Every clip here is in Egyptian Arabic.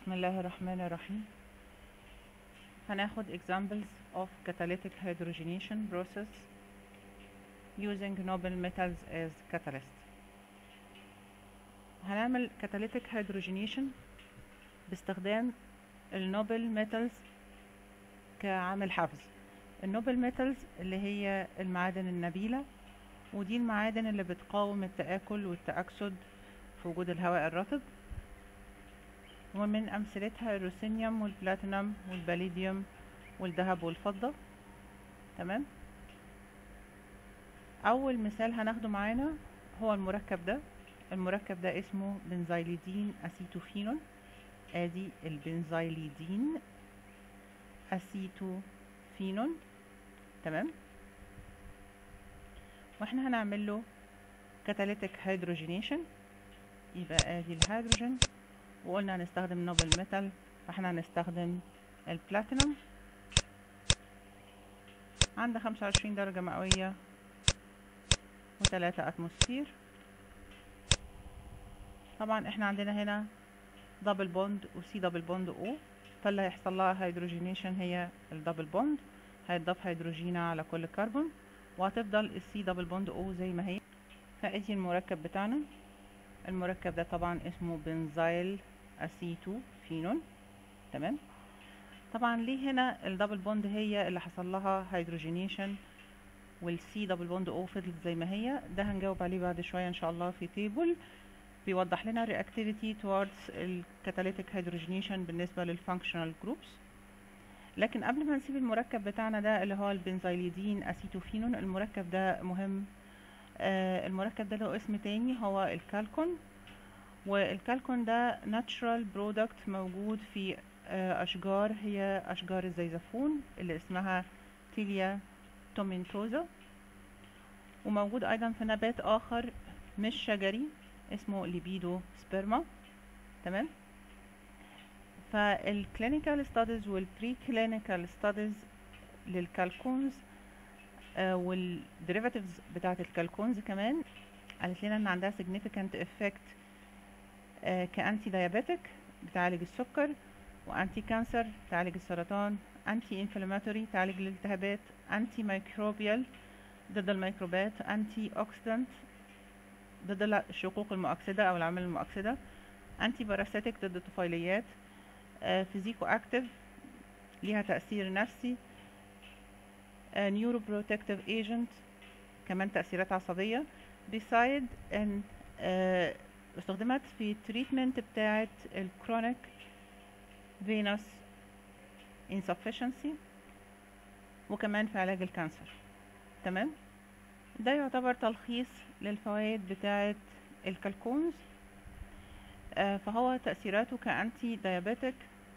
بسم الله الرحمن الرحيم هناخد examples of catalytic hydrogenation process using noble metals as catalyst هنعمل catalytic hydrogenation باستخدام النوبل ميتالز كعامل حفز النوبل ميتالز اللي هي المعادن النبيلة ودي المعادن اللي بتقاوم التآكل والتأكسد في وجود الهواء الرطب ومن أمثلتها الروسينيوم والبلاتينم والباليديوم والذهب والفضة تمام أول مثال هناخده معانا هو المركب ده المركب ده اسمه بنزيليدين أسيتوفينول ادي البنزيليدين أسيتوفينول تمام واحنا هنعمل له كاتاليتيك هيدروجينيشن يبقى ادي الهيدروجين وقلنا هنستخدم نوبل ميتال فاحنا هنستخدم البلاتينوم عند خمسة وعشرين درجة مئوية وتلاتة اتموسفير طبعا احنا عندنا هنا دبل بوند وسي دبل بوند او فاللي هيحصل لها هيدروجينيشن هي الدبل بوند هيتضاف هيدروجين على كل كربون وهتفضل السي دبل بوند او زي ما هي فادي المركب بتاعنا المركب ده طبعا اسمه بنزايل اسيتو فينول تمام طبعا ليه هنا الدبل بوند هي اللي حصل لها هيدروجينيشن والسي دبل بوند او فضلت زي ما هي ده هنجاوب عليه بعد شويه ان شاء الله في تيبل بيوضح لنا reactivity towards الكاتاليتيك hydrogenation بالنسبة للفانكشنال جروبس لكن قبل ما نسيب المركب بتاعنا ده اللي هو البنزيليدين اسيتوفينون المركب ده مهم آه المركب ده له اسم تاني هو الكالكون والكالكون ده natural product موجود في آه أشجار هي أشجار الزيزفون اللي اسمها تيليا تومينتوزا وموجود أيضا في نبات آخر مش شجري اسمه ليبيدو سبرما تمام فالكلينيكال ستاديز والبري كلينيكال ستاديز للكالكونز آه والديريفاتيفز بتاعه الكالكونز كمان قالت لنا ان عندها significant effect آه كانتي دايابيتك بتعالج السكر وانتي كانسر بتعالج السرطان انتي انفلاماتوري تعالج الالتهابات انتي ميكروبيال ضد الميكروبات انتي اوكسيدنت ضد الشقوق المؤكسدة أو العوامل المؤكسدة أنتي باراسيتك ضد الطفيليات فيزيكو أكتيف ليها تأثير نفسي نيورو بروتكتيف ايجنت كمان تأثيرات عصبية بيسايد ان استخدمت في تريتمنت بتاعة الكرونيك فينوس insufficiency وكمان في علاج الكانسر تمام ده يعتبر تلخيص للفوائد بتاعة الكالكونز آه فهو تأثيراته كأنتي ديابيتك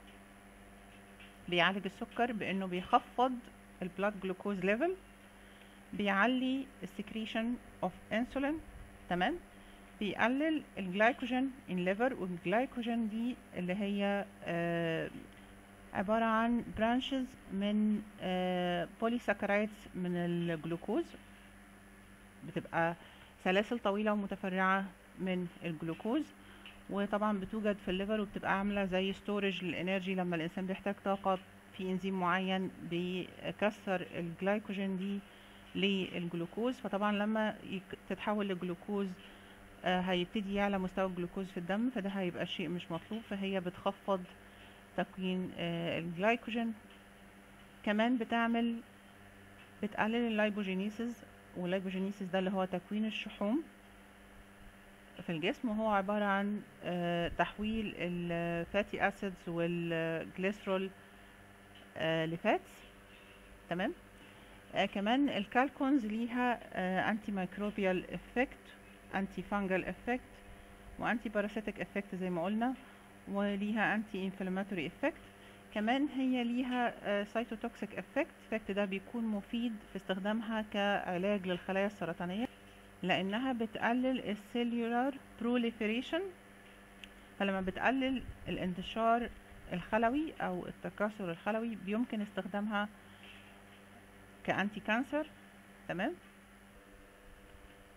بيعالج السكر بأنه بيخفض البلاد جلوكوز ليفل بيعلي السكريشن اوف انسولين تمام بيقلل الجلايكوجين ان ليفر والجلايكوجين دي اللي هي آه عبارة عن برانشز من آه بوليساكرايدز من الجلوكوز بتبقى سلاسل طويلة ومتفرعة من الجلوكوز وطبعا بتوجد في الليفر وبتبقى عاملة زي ستورج للانرجي لما الانسان بيحتاج طاقة في انزيم معين بيكسر الجلايكوجين دي للجلوكوز فطبعا لما تتحول لجلوكوز آه هيبتدي يعلى مستوى الجلوكوز في الدم فده هيبقى شيء مش مطلوب فهي بتخفض تكوين آه الجلايكوجين كمان بتعمل بتقلل اللايبوجينيسيس واللايبوجينيسيس ده اللي هو تكوين الشحوم في الجسم وهو عبارة عن تحويل الفاتي اسيدز والجليسرول لفاتس تمام كمان الكالكونز ليها انتي ميكروبيال افكت انتي فانجل افكت وانتي باراسيتك افكت زي ما قلنا وليها انتي انفلاماتوري افكت كمان هي ليها سايتوتوكسيك افكت افكت ده بيكون مفيد في استخدامها كعلاج للخلايا السرطانية لانها بتقلل السيلولار بروليفريشن فلما بتقلل الانتشار الخلوي او التكاثر الخلوي بيمكن استخدامها كأنتي كانسر تمام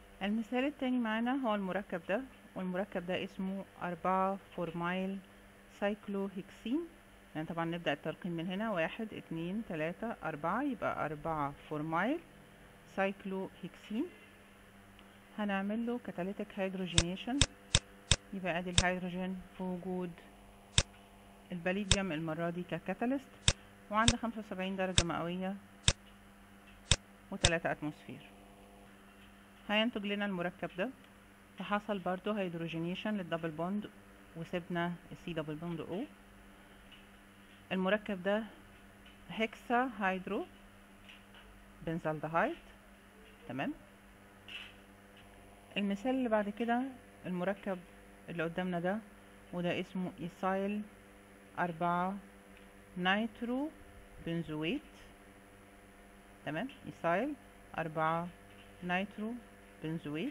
المثال التاني معانا هو المركب ده والمركب ده اسمه أربعة فورمايل سايكلوهكسين يعني طبعا نبدأ الترقيم من هنا واحد اتنين تلاتة أربعة يبقى أربعة فورمايل سايكلوهكسين هنعمل له كاتاليتيك هيدروجينيشن يبقى ادي الهيدروجين في وجود الباليديوم المرة دي ككاتاليست وعند خمسة وسبعين درجة مئوية وتلاتة اتموسفير هينتج لنا المركب ده فحصل برضو هيدروجينيشن للدبل بوند وسبنا السي دبل بوند او المركب ده هيكسا هيدرو بنزالدهايد تمام المثال اللي بعد كده المركب اللي قدامنا ده وده اسمه ايسايل أربعة نيترو بنزويت تمام ايسايل أربعة نيترو بنزويت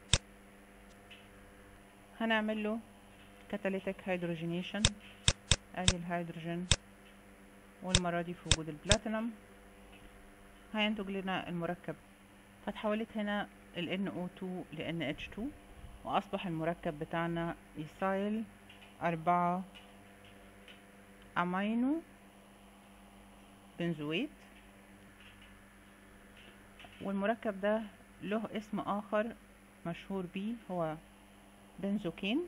هنعمل له كاتاليتيك هيدروجينيشن ادي الهيدروجين والمرة دي في وجود البلاتينم هينتج لنا المركب فتحولت هنا ال NO2 ل NH2 وأصبح المركب بتاعنا إيسايل أربعة أمينو بنزويت والمركب ده له اسم آخر مشهور بيه هو بنزوكين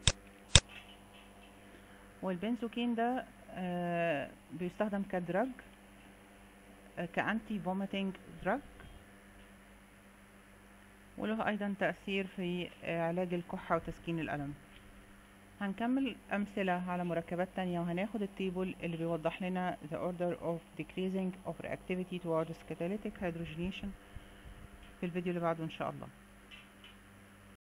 والبنزوكين ده آه بيستخدم كدرج آه كأنتي فوميتنج دراج وله أيضا تأثير في آه علاج الكحة وتسكين الألم هنكمل أمثلة على مركبات تانية وهناخد التيبل اللي بيوضح لنا the order of decreasing of reactivity towards catalytic hydrogenation في الفيديو اللي بعده إن شاء الله